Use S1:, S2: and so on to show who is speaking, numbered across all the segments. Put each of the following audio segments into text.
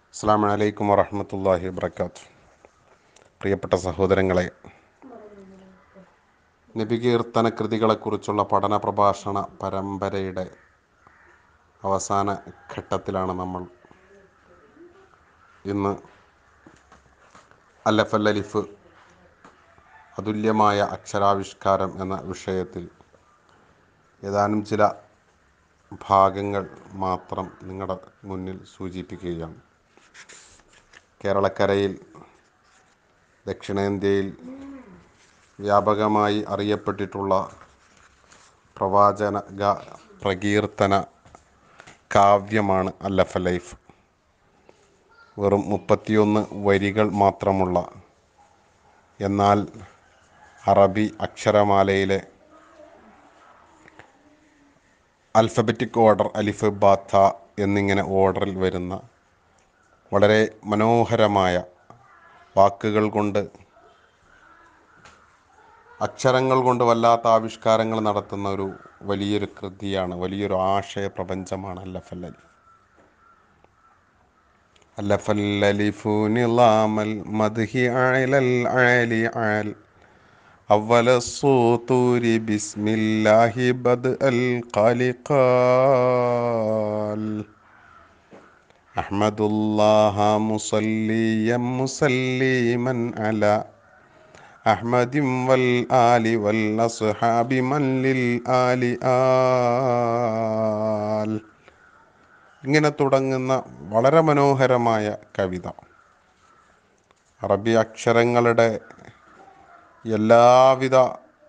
S1: അസ്സാം വലൈക്കും വറഹമത്തല്ലാഹി വബർക്കാത്തു പ്രിയപ്പെട്ട സഹോദരങ്ങളെ നബികീർത്തന കൃതികളെക്കുറിച്ചുള്ള പഠന പ്രഭാഷണ പരമ്പരയുടെ അവസാന ഘട്ടത്തിലാണ് നമ്മൾ ഇന്ന് അല്ലഫ് അലിഫ് അതുല്യമായ അക്ഷരാവിഷ്കാരം എന്ന വിഷയത്തിൽ ഏതാനും ചില ഭാഗങ്ങൾ മാത്രം നിങ്ങളുടെ മുന്നിൽ സൂചിപ്പിക്കുകയാണ് കേരളക്കരയിൽ ദക്ഷിണേന്ത്യയിൽ വ്യാപകമായി അറിയപ്പെട്ടിട്ടുള്ള പ്രവാചന ഗ- പ്രകീർത്തന കാവ്യമാണ് അല്ലഫ ലൈഫ് വെറും മുപ്പത്തിയൊന്ന് വരികൾ മാത്രമുള്ള എന്നാൽ അറബി അക്ഷരമാലയിലെ അൽഫബറ്റിക് ഓർഡർ അലിഫ് ബാത്ത എന്നിങ്ങനെ ഓർഡറിൽ വരുന്ന വളരെ മനോഹരമായ വാക്കുകൾ കൊണ്ട് അക്ഷരങ്ങൾ കൊണ്ട് വല്ലാത്ത ആവിഷ്കാരങ്ങൾ നടത്തുന്ന ഒരു വലിയൊരു കൃതിയാണ് വലിയൊരു ആശയ പ്രപഞ്ചമാണ് അല്ലഫല്ലലി അല്ലഫല്ലലിഫു നിലാമൽ മദ്ഹി അലൽ അലി അൽ أول السطور بسم الله بدء القال قال أحمد الله مصليا مسلما على أحمد والآل والأصحاب من للآل آل ഇങ്ങനെ തുടങ്ങുന്ന വളരെ മനോഹരമായ കവിത അറബി അക്ഷരങ്ങളുടെ എല്ലാവിധ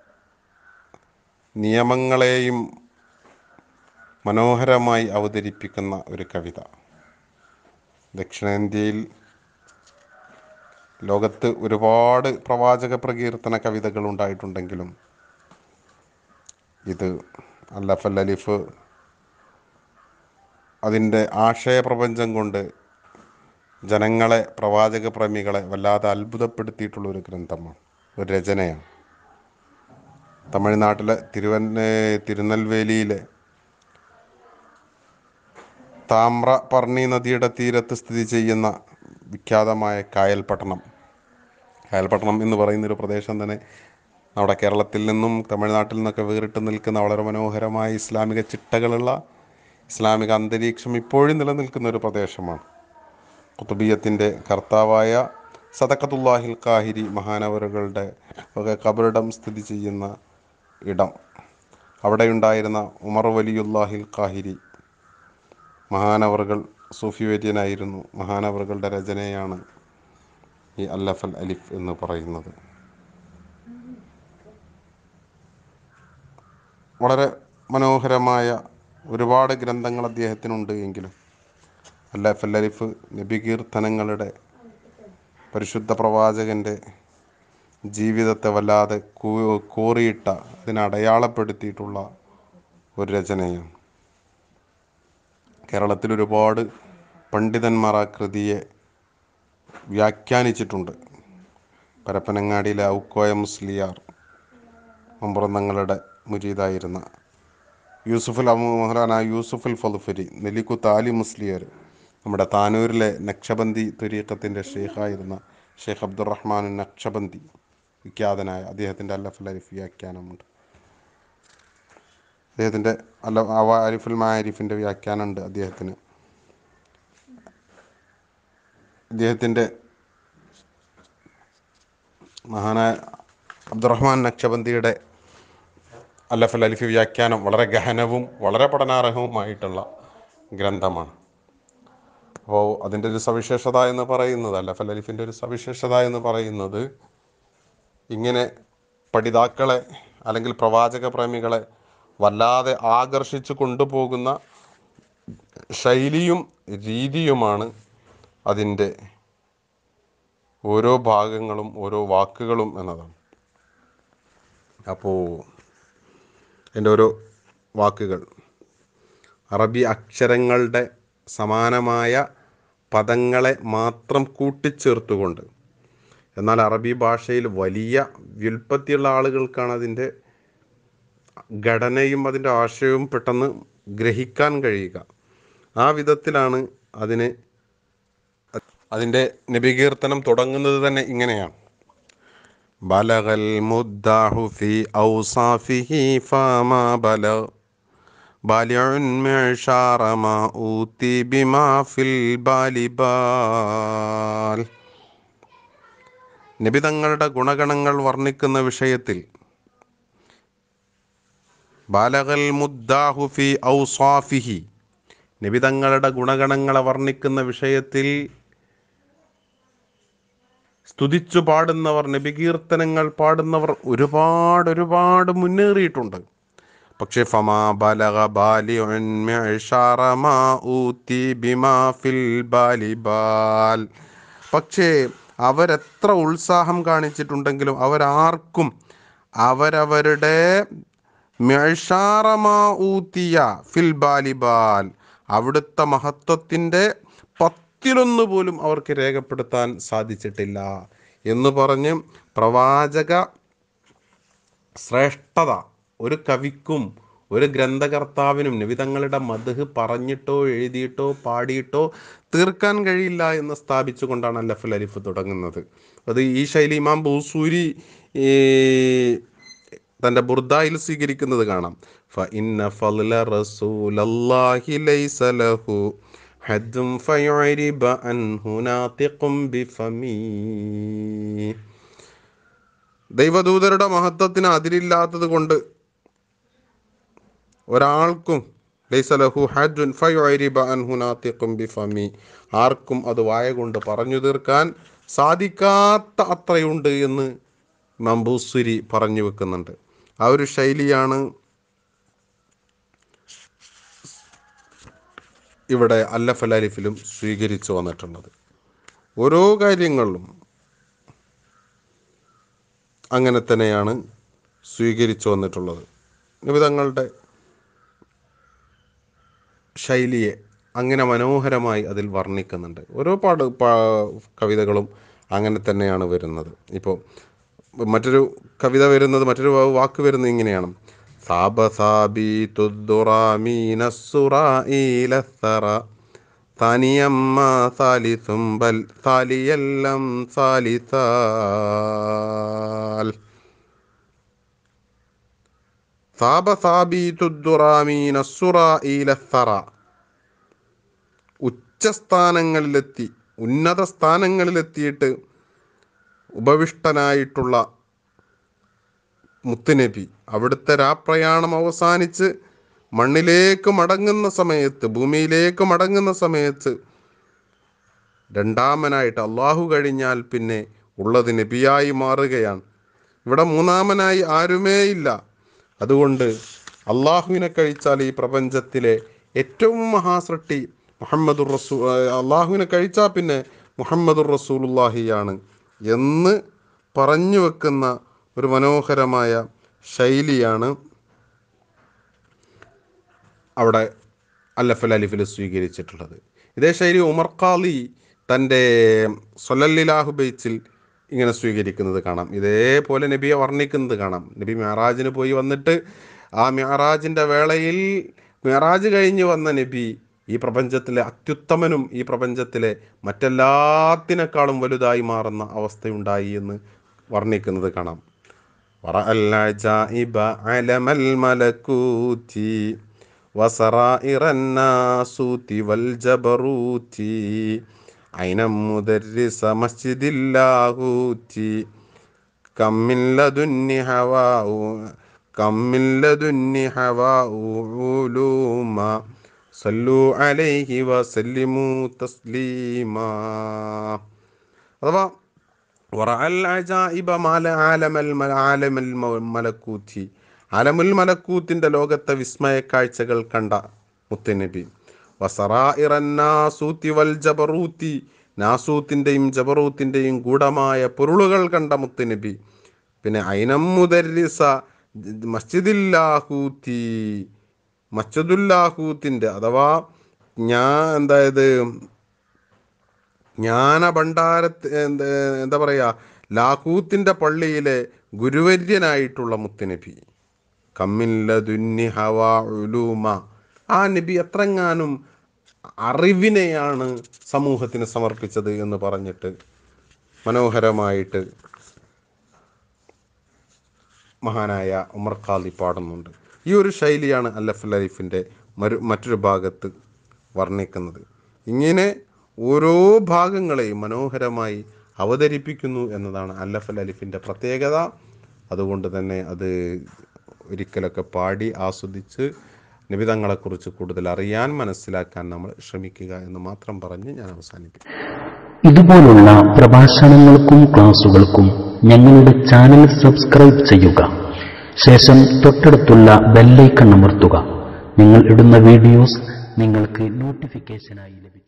S1: നിയമങ്ങളെയും മനോഹരമായി അവതരിപ്പിക്കുന്ന ഒരു കവിത ദക്ഷിണേന്ത്യയിൽ ലോകത്ത് ഒരുപാട് പ്രവാചക പ്രകീർത്തന കവിതകൾ ഉണ്ടായിട്ടുണ്ടെങ്കിലും ഇത് അല്ലഫൽ അലിഫ് അതിൻ്റെ ആശയപ്രപഞ്ചം കൊണ്ട് ജനങ്ങളെ പ്രവാചക പ്രേമികളെ വല്ലാതെ അത്ഭുതപ്പെടുത്തിയിട്ടുള്ള ഒരു ഗ്രന്ഥമാണ് ഒരു രചനയാണ് തമിഴ്നാട്ടിലെ തിരുവന തിരുനെൽവേലിയിലെ താമ്രപർണി നദിയുടെ തീരത്ത് സ്ഥിതി ചെയ്യുന്ന വിഖ്യാതമായ കായൽപട്ടണം കായൽപട്ടണം എന്ന് പറയുന്ന ഒരു പ്രദേശം തന്നെ നമ്മുടെ കേരളത്തിൽ നിന്നും തമിഴ്നാട്ടിൽ നിന്നൊക്കെ വേറിട്ട് നിൽക്കുന്ന വളരെ മനോഹരമായ ഇസ്ലാമിക ചിട്ടകളുള്ള ഇസ്ലാമിക അന്തരീക്ഷം ഇപ്പോഴും നിലനിൽക്കുന്ന ഒരു പ്രദേശമാണ് കുത്തുബിയത്തിൻ്റെ കർത്താവായ സദക്കത്തുല്ലാഹിൽ കാഹിരി മഹാനവറുകളുടെ ഒക്കെ കബറിടം സ്ഥിതി ചെയ്യുന്ന ഇടം അവിടെയുണ്ടായിരുന്ന ഉമർ വലിയുല്ലാഹിൽ കാഹിരി മഹാനവറുകൾ സൂഫി വര്യനായിരുന്നു മഹാനവറുകളുടെ രചനയാണ് ഈ അല്ലഫൽ അലിഫ് എന്ന് പറയുന്നത് വളരെ മനോഹരമായ ഒരുപാട് ഗ്രന്ഥങ്ങൾ അദ്ദേഹത്തിനുണ്ട് എങ്കിലും അല്ലഫൽ അലിഫ് നബി കീർത്തനങ്ങളുടെ പരിശുദ്ധ പ്രവാചകൻ്റെ ജീവിതത്തെ വല്ലാതെ കൂ- കോറിയിട്ട അതിനെ അടയാളപ്പെടുത്തിയിട്ടുള്ള ഒരു രചനയാണ് കേരളത്തിൽ ഒരുപാട് പണ്ഡിതന്മാർ ആ കൃതിയെ വ്യാഖ്യാനിച്ചിട്ടുണ്ട് പരപ്പനങ്ങാടിയിലെ ഔക്കോയ മുസ്ലിയാർ മമ്പുറന്നങ്ങളുടെ മുരീതായിരുന്ന യൂസുഫുൽ മൗലാന യൂസുഫുൽ ഫലുഫരി നെല്ലിക്കുത്ത് ആലി മുസ്ലിയർ നമ്മുടെ താനൂരിലെ നക്ഷബന്ദി തുരീഖത്തിൻ്റെ ഷെയ്ഖായിരുന്ന ഷെയ്ഖ് അബ്ദുറഹ്മാൻ നക്ഷബന്ദി വിഖ്യാതനായ അദ്ദേഹത്തിൻ്റെ അല്ലഫുൽ അരിഫ് വ്യാഖ്യാനമുണ്ട് അദ്ദേഹത്തിൻ്റെ അല്ല അവ അരിഫുൽ മാരിഫിൻ്റെ വ്യാഖ്യാനമുണ്ട് അദ്ദേഹത്തിന് അദ്ദേഹത്തിൻ്റെ മഹാനായ അബ്ദുറഹ്മാൻ നക്ഷബന്ദിയുടെ അല്ലഫൽ അലിഫി വ്യാഖ്യാനം വളരെ ഗഹനവും വളരെ പഠനാർഹവുമായിട്ടുള്ള ഗ്രന്ഥമാണ് അപ്പോൾ അതിൻ്റെ ഒരു സവിശേഷത എന്ന് പറയുന്നത് അല്ലഫൽ അലിഫിൻ്റെ ഒരു സവിശേഷത എന്ന് പറയുന്നത് ഇങ്ങനെ പഠിതാക്കളെ അല്ലെങ്കിൽ പ്രവാചക പ്രേമികളെ വല്ലാതെ ആകർഷിച്ചു കൊണ്ടുപോകുന്ന ശൈലിയും രീതിയുമാണ് അതിൻ്റെ ഓരോ ഭാഗങ്ങളും ഓരോ വാക്കുകളും എന്നതാണ് അപ്പോൾ എൻ്റെ ഓരോ വാക്കുകൾ അറബി അക്ഷരങ്ങളുടെ സമാനമായ പദങ്ങളെ മാത്രം കൂട്ടിച്ചേർത്തുകൊണ്ട് എന്നാൽ അറബി ഭാഷയിൽ വലിയ വ്യുൽപ്പത്തിയുള്ള ആളുകൾക്കാണ് അതിൻ്റെ ഘടനയും അതിൻ്റെ ആശയവും പെട്ടെന്ന് ഗ്രഹിക്കാൻ കഴിയുക ആ വിധത്തിലാണ് അതിനെ അതിൻ്റെ നബികീർത്തനം തുടങ്ങുന്നത് തന്നെ ഇങ്ങനെയാണ് ബലഗൽ മുദ്ദാഹു ഫി ഔസാഫിഹി ഫമാ ബലഗ് ബാലിഉൻ മിഅ്ശാറ മാ ഊതി ബിമാ ഫിൽ ബാലിബാൽ നബി തങ്ങളുടെ ഗുണഗണങ്ങൾ വർണ്ണിക്കുന്ന വിഷയത്തിൽ ബാലകൽ മുദ്ദാഹു ഫി ഔസാഫിഹി നബി തങ്ങളുടെ ഗുണഗണങ്ങളെ വർണ്ണിക്കുന്ന വിഷയത്തിൽ സ്തുതിച്ചു പാടുന്നവർ നബികീർത്തനങ്ങൾ പാടുന്നവർ ഒരുപാട് ഒരുപാട് മുന്നേറിയിട്ടുണ്ട് പക്ഷേ ഫമാ ബലഗ ബാലിഉൻ മിഅ്ശാറ മാ ഊതി ബിമാ ഫിൽ ബാലിബാൽ പക്ഷേ അവരെത്ര ഉത്സാഹം കാണിച്ചിട്ടുണ്ടെങ്കിലും അവരാർക്കും അവരവരുടെ മിഅ്ശാറമാ ഊത്തിയ ഫിൽ ബാലിബാൽ അവിടുത്തെ മഹത്വത്തിൻ്റെ പത്തിലൊന്ന് പോലും അവർക്ക് രേഖപ്പെടുത്താൻ സാധിച്ചിട്ടില്ല എന്ന് പറഞ്ഞ് പ്രവാചക ശ്രേഷ്ഠത ഒരു കവിക്കും ഒരു ഗ്രന്ഥകർത്താവിനും നിവിധങ്ങളുടെ മധുഹ് പറഞ്ഞിട്ടോ എഴുതിയിട്ടോ പാടിയിട്ടോ തീർക്കാൻ കഴിയില്ല എന്ന് സ്ഥാപിച്ചുകൊണ്ടാണ് അല്ലഫുൽ അലിഫ് തുടങ്ങുന്നത് അത് ഈ ശൈലി ഇമാം ബൂസൂരി ഈ തൻ്റെ ബുർദായിൽ സ്വീകരിക്കുന്നത് കാണാം ഫ ഇന്ന ഫضل റസൂലല്ലാഹി ലൈസ ലഹു ഹദ്ദും ഫയുരിബ അൻഹു നാതിഖും ബിഫമീ ദൈവദൂതരുടെ മഹത്വത്തിന് അതിരില്ലാത്തത് കൊണ്ട് ഒരാൾക്കും ലൈസ ലഹു ഹജ്ജുൻ ഫയുരിബ അൻഹു നാതിഖും ബിഫമീ ആർക്കും അത് വായ കൊണ്ട് പറഞ്ഞു തീർക്കാൻ സാധിക്കാത്ത അത്രയുണ്ട് എന്ന് മമ്പൂസുരി പറഞ്ഞു വെക്കുന്നുണ്ട് ആ ഒരു ശൈലിയാണ് ഇവിടെ അല്ലഫൽ അലിഫിലും സ്വീകരിച്ചു വന്നിട്ടുള്ളത് ഓരോ കാര്യങ്ങളിലും അങ്ങനെ തന്നെയാണ് സ്വീകരിച്ചു വന്നിട്ടുള്ളത് നിമിതങ്ങളുടെ ശൈലിയെ അങ്ങനെ മനോഹരമായി അതിൽ വർണ്ണിക്കുന്നുണ്ട് ഓരോ പാട് പാ- കവിതകളും അങ്ങനെ തന്നെയാണ് വരുന്നത് ഇപ്പോൾ മറ്റൊരു കവിത വരുന്നത് മറ്റൊരു വാ- വാക്ക് വരുന്നത് ഇങ്ങനെയാണ് സാബ സാബി തുദ്ദുറാമീനസുറ താനിയമ്മ സാലിസും ബൽ സാലിയെല്ലാം സാലിസാൽ സാബ സാബി തുദ്ദുറാമീനസുറ ഉച്ചസ്ഥാനങ്ങളിലെത്തി ഉന്നത സ്ഥാനങ്ങളിലെത്തിയിട്ട് ഉപവിഷ്ടനായിട്ടുള്ള മുത്തുനബി അവിടുത്തെ രാപ്രയാണം അവസാനിച്ച് മണ്ണിലേക്ക് മടങ്ങുന്ന സമയത്ത് ഭൂമിയിലേക്ക് മടങ്ങുന്ന സമയത്ത് രണ്ടാമനായിട്ട് അള്ളാഹു കഴിഞ്ഞാൽ പിന്നെ ഉള്ളത് നബിയായി മാറുകയാണ് ഇവിടെ മൂന്നാമനായി ആരുമേ ഇല്ല അതുകൊണ്ട് അള്ളാഹുവിനെ കഴിച്ചാൽ ഈ പ്രപഞ്ചത്തിലെ ഏറ്റവും മഹാസൃഷ്ടി മുഹമ്മദുർ റസൂ അള്ളാഹുവിനെ കഴിച്ചാൽ പിന്നെ മുഹമ്മദുർ റസൂലുള്ളാഹിയാണ് എന്ന് പറഞ്ഞു വെക്കുന്ന ഒരു മനോഹരമായ ശൈലിയാണ് അവിടെ അല്ലഫൽ അലിഫിൽ സ്വീകരിച്ചിട്ടുള്ളത് ഇതേ ശൈലി ഉമർ ഖാലി തൻ്റെ സൊല്ലല്ലാഹു ബൈച്ചിൽ ഇങ്ങനെ സ്വീകരിക്കുന്നത് കാണാം ഇതേപോലെ നബിയെ വർണ്ണിക്കുന്നത് കാണാം നബി മെഹറാജിന് പോയി വന്നിട്ട് ആ മെഹറാജിൻ്റെ വേളയിൽ മെഹറാജ് കഴിഞ്ഞ് വന്ന നബി ഈ പ്രപഞ്ചത്തിലെ അത്യുത്തമനും ഈ പ്രപഞ്ചത്തിലെ മറ്റെല്ലാത്തിനേക്കാളും വലുതായി മാറുന്ന അവസ്ഥയുണ്ടായി എന്ന് വർണ്ണിക്കുന്നത് കാണാം ورأى العجائب علم الملكوت وسرائر الناسوت والجبروت عينا مدرس مسجد اللاهوت كم من لدن هواء كم من لدن هواء علوما صلوا عليه وسلموا تسليما അഥവാ വറഅൽ അജായിബ മാല ആലമൽ മ- ആലമൽ മ- മലക്കൂത്തി ആലമുൽ മലക്കൂത്തിൻ്റെ ലോകത്തെ വിസ്മയ കാഴ്ചകൾ കണ്ട മുത്തനബി വസറാഇറന്നാസൂത്തി വൽ ജബറൂത്തി നാസൂത്തിൻ്റെയും ജബറൂത്തിൻ്റെയും ഗൂഢമായ പൊരുളുകൾ കണ്ട മുത്തനബി പിന്നെ ഐനം മുദരിസ മസ്ജിദില്ലാഹൂത്തി മസ്ജിദുല്ലാഹൂത്തിൻ്റെ അഥവാ ഞാൻ എന്തായത് ജ്ഞാനഭണ്ഡാരത്ത് എന്താ എന്താ പറയുക ലാഹൂത്തിൻ്റെ പള്ളിയിലെ ഗുരുവര്യനായിട്ടുള്ള മുത്തുനബി കമ്മില്ലതുന്നി ഹവാ ഉലൂമ ആ നബി എത്രങ്ങാനും അറിവിനെയാണ് സമൂഹത്തിന് സമർപ്പിച്ചത് എന്ന് പറഞ്ഞിട്ട് മനോഹരമായിട്ട് മഹാനായ ഉമർ ഖാലി പാടുന്നുണ്ട് ഈ ഒരു ശൈലിയാണ് അല്ലഫ് ലൈഫിൻ്റെ മരു മറ്റൊരു ഭാഗത്ത് വർണ്ണിക്കുന്നത് ഇങ്ങനെ ഓരോ ഭാഗങ്ങളെയും മനോഹരമായി അവതരിപ്പിക്കുന്നു എന്നതാണ് അല്ലഫ് അലിഫിൻ്റെ പ്രത്യേകത അതുകൊണ്ട് തന്നെ അത് ഒരിക്കലൊക്കെ പാടി ആസ്വദിച്ച് നിബിതങ്ങളെക്കുറിച്ച് കൂടുതൽ അറിയാൻ മനസ്സിലാക്കാൻ നമ്മൾ ശ്രമിക്കുക എന്ന് മാത്രം പറഞ്ഞ് ഞാൻ അവസാനിപ്പിക്കും
S2: ഇതുപോലുള്ള പ്രഭാഷണങ്ങൾക്കും ക്ലാസുകൾക്കും ഞങ്ങളുടെ ചാനൽ സബ്സ്ക്രൈബ് ചെയ്യുക ശേഷം തൊട്ടടുത്തുള്ള ബെല്ലൈക്കൺ അമർത്തുക നിങ്ങൾ ഇടുന്ന വീഡിയോസ് നിങ്ങൾക്ക് നോട്ടിഫിക്കേഷനായി ലഭിക്കും